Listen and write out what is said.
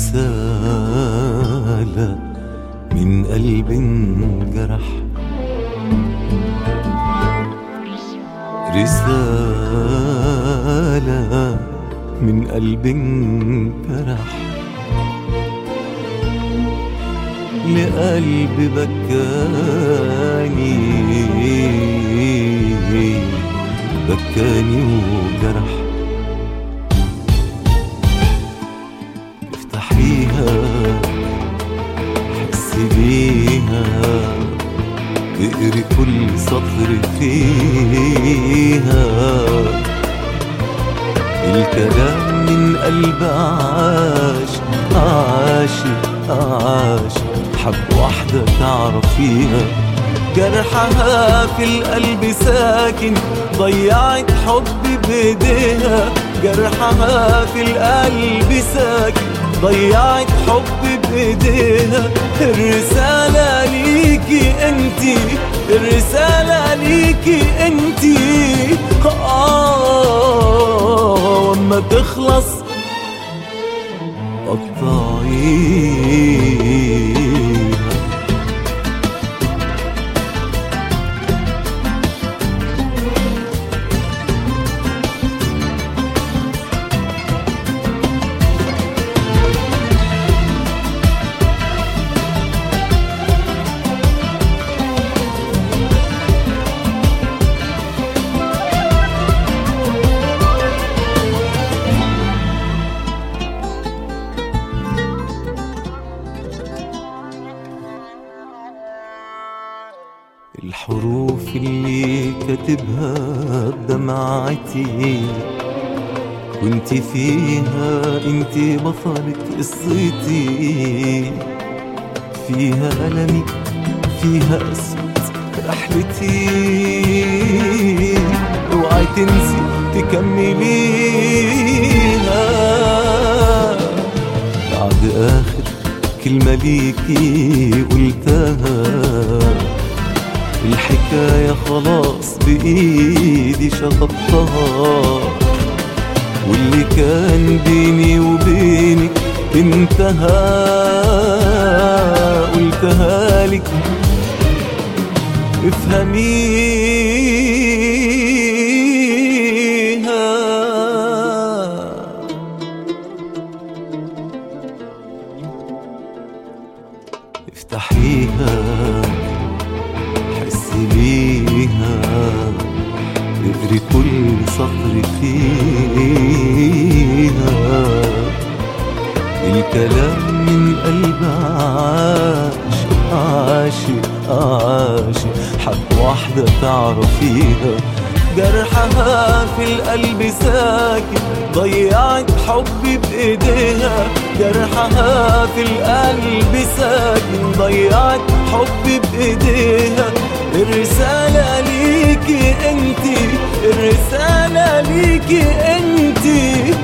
رسالة من قلب انجرح رسالة من قلب انجرح لقلب بكاني بكاني وجرح افتحيها حسي بيها اقري كل سطر فيها الكلام من قلب عاش عاش عاش حب واحدة تعرفيها جرحها في القلب ساكن ضيعت حبي بايديها جرحها في القلب ساكن ضيعت حبي بايديها الرسالة ليكي انتي الرسالة ليكي انتي آه وما تخلص قطعيها الحروف اللي كاتبها بدمعتي كنت فيها انت بطلة قصتي فيها ألمي فيها أسود رحلتي اوعي تنسي تكمليها بعد آخر كلمة ليكي قلتها الحكاية خلاص بإيدي شطبتها واللي كان بيني وبينك انتهى قلتها لك افهميها افتحيها حسي بيها اقري كل سطر فيها الكلام من قلب عاش عاشق عاشق حب واحدة تعرفيها جرحها في القلب ساكن ضيعت حبي بايديها جرحها في القلب ساكن ضيعت حبي بايديها الرسالة ليكي انتي الرسالة ليكي انتي